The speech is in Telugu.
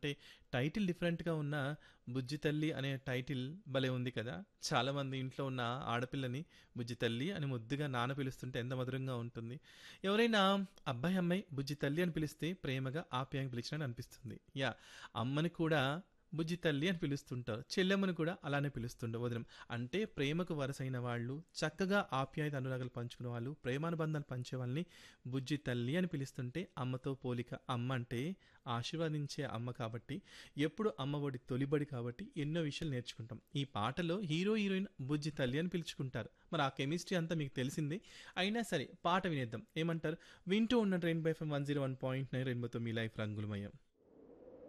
అంటే టైటిల్ డిఫరెంట్‌గా ఉన్న 'బుజ్జి తల్లి' అనే టైటిల్ భలే ఉంది కదా! చాలామంది ఇంట్లో ఉన్న ఆడపిల్లని బుజ్జి తల్లి అని ముద్దుగా నాన్న పిలుస్తుంటే ఎంత మధురంగా ఉంటుంది. ఎవరైనా అబ్బాయి, అమ్మాయి బుజ్జి తల్లి అని పిలిస్తే ప్రేమగా, ఆప్యాయంగా పిలిచినట్టు అనిపిస్తుంది. యాహ్! అమ్మని కూడా బుజ్జి తల్లి అని పిలుస్తుంటారు. చెల్లెమ్మని కూడా అలానే పిలుస్తుండే వదినం. అంటే ప్రేమకు వరసైన వాళ్ళు, చక్కగా ఆప్యాయత అనురాగాలు పంచుకునే వాళ్ళు, ప్రేమానుబంధాలు పంచే వాళ్ళని బుజ్జి తల్లి అని పిలుస్తుంటే అమ్మతో పోలిక. అమ్మ అంటే ఆశీర్వదించే అమ్మ కాబట్టి, ఎప్పుడు అమ్మ ఒడి తొలిబడి కాబట్టి ఎన్నో విషయాలు నేర్చుకుంటాం. ఈ పాటలో హీరో, హీరోయిన్ బుజ్జి తల్లి అని పిలుచుకుంటారు. మరి ఆ కెమిస్ట్రీ అంతా మీకు తెలిసిందే. అయినా సరే పాట వినేద్దాం. ఏమంటారు? వింటూ ఉండండి రెయిన్బో ఎఫ్ఎం 101.9 రెయిన్బోతో మీ లైఫ్ రంగులమయం.